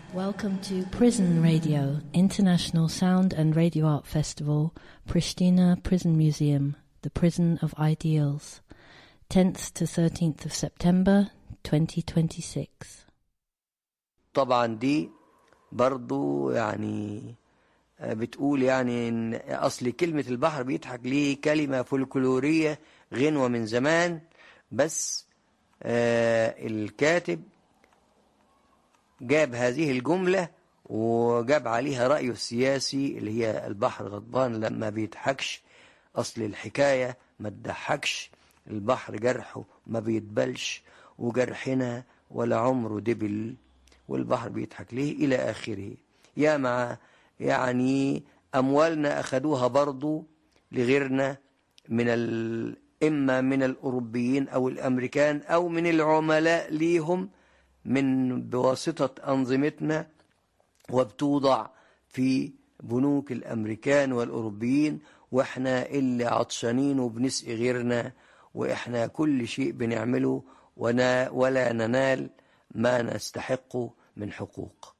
Welcome to Prison Radio, International Sound and Radio Art Festival, Pristina Prison Museum, the Prison of Ideals, 10th to 13th of September 2026. طبعا دي برضو يعني بتقول يعني ان اصل كلمة البحر بيضحك ليه كلمة فولكلورية غنوة من زمان بس آه الكاتب جاب هذه الجملة وجاب عليها رأيه السياسي اللي هي البحر غضبان لما بيضحكش أصل الحكاية ما تضحكش البحر جرحه ما بيتبلش وجرحنا ولا عمره دبل والبحر بيضحك ليه إلى آخره يا مع يعني أموالنا أخدوها برضو لغيرنا من ال... إما من الأوروبيين أو الأمريكان أو من العملاء ليهم من بواسطة أنظمتنا وبتوضع في بنوك الأمريكان والأوروبيين وإحنا اللي عطشانين وبنسقي غيرنا وإحنا كل شيء بنعمله ولا ننال ما نستحقه من حقوق